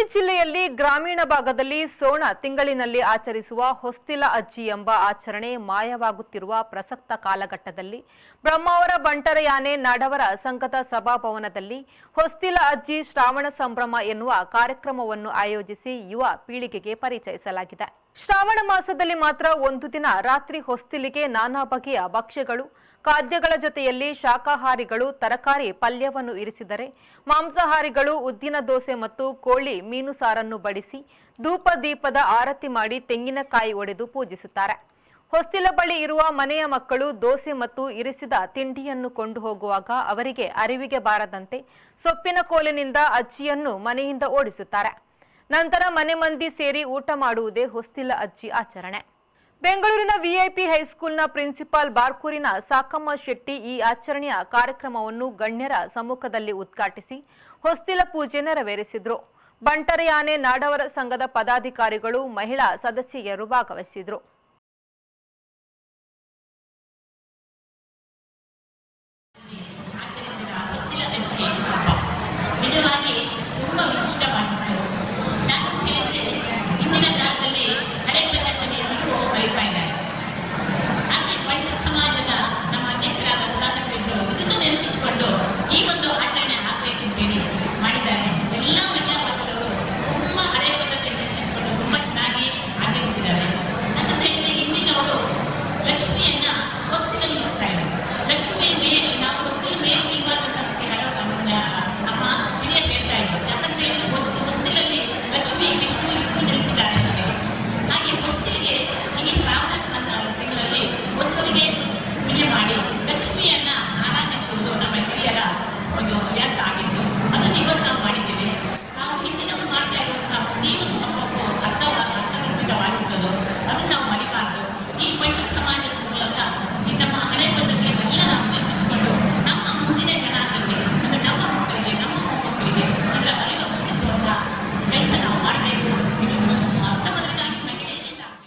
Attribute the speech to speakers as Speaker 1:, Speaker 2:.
Speaker 1: ಉಡುಪಿ ಜಿಲ್ಲೆಯಲ್ಲಿ ಗ್ರಾಮೀಣ ಭಾಗದಲ್ಲಿ ಸೋಣ ತಿಂಗಳಿನಲ್ಲಿ ಆಚರಿಸುವ ಹೊಸ್ತಿಲ ಅಜ್ಜಿ ಎಂಬ ಆಚರಣೆ ಮಾಯವಾಗುತ್ತಿರುವ ಪ್ರಸಕ್ತ ಕಾಲಘಟ್ಟದಲ್ಲಿ ಬ್ರಹ್ಮಾವರ ಬಂಟರಯಾನೆ ನಾಡವರ ಸಂಘದ ಸಭಾಭವನದಲ್ಲಿ ಹೊಸ್ತಿಲ ಅಜ್ಜಿ ಶ್ರಾವಣ ಸಂಭ್ರಮ ಎನ್ನುವ ಕಾರ್ಯಕ್ರಮವನ್ನು ಆಯೋಜಿಸಿ ಯುವ ಪೀಳಿಗೆಗೆ ಪರಿಚಯಿಸಲಾಗಿದೆ ಶ್ರಾವಣ ಮಾಸದಲ್ಲಿ ಮಾತ್ರ ಒಂದು ದಿನ ರಾತ್ರಿ ಹೊಸ್ತಿಲಿಗೆ ನಾನಾ ಬಗೆಯ ಭಕ್ಷ್ಯಗಳು ಖಾದ್ಯಗಳ ಜೊತೆಯಲ್ಲಿ ಶಾಕಾಹಾರಿಗಳು ತರಕಾರಿ ಪಲ್ಯವನ್ನು ಇರಿಸಿದರೆ ಮಾಂಸಾಹಾರಿಗಳು ಉದ್ದಿನ ದೋಸೆ ಮತ್ತು ಕೋಳಿ ಮೀನು ಸಾರನ್ನು ಬಡಿಸಿ ಧೂಪ ದೀಪದ ಆರತಿ ಮಾಡಿ ತೆಂಗಿನಕಾಯಿ ಒಡೆದು ಪೂಜಿಸುತ್ತಾರೆ ಹೊಸ್ತಿಲ ಬಳಿ ಇರುವ ಮನೆಯ ಮಕ್ಕಳು ದೋಸೆ ಮತ್ತು ಇರಿಸಿದ ತಿಂಡಿಯನ್ನು ಕೊಂಡು ಹೋಗುವಾಗ ಅವರಿಗೆ ಅರಿವಿಗೆ ಬಾರದಂತೆ ಸೊಪ್ಪಿನ ಕೋಲಿನಿಂದ ಅಜ್ಜಿಯನ್ನು ಮನೆಯಿಂದ ಓಡಿಸುತ್ತಾರೆ ನಂತರ ಮನೆ ಮಂದಿ ಸೇರಿ ಊಟ ಮಾಡುವುದೇ ಹೊಸ್ತಿಲ ಅಜ್ಜಿ ಆಚರಣೆ ಬೆಂಗಳೂರಿನ ವಿಐಪಿ ಹೈಸ್ಕೂಲ್ನ ಪ್ರಿನ್ಸಿಪಾಲ್ ಬಾರ್ಕೂರಿನ ಸಾಕಮ್ಮ ಶೆಟ್ಟಿ ಈ ಆಚರಣೆಯ ಕಾರ್ಯಕ್ರಮವನ್ನು ಗಣ್ಯರ ಸಮ್ಮುಖದಲ್ಲಿ ಉದ್ಘಾಟಿಸಿ ಹೊಸ್ತಿಲ ಪೂಜೆ ನೆರವೇರಿಸಿದ್ರು ಬಂಟರಯಾನೆ ನಾಡವರ ಸಂಘದ ಪದಾಧಿಕಾರಿಗಳು ಮಹಿಳಾ ಸದಸ್ಯೆಯರು ಭಾಗವಹಿಸಿದ್ರು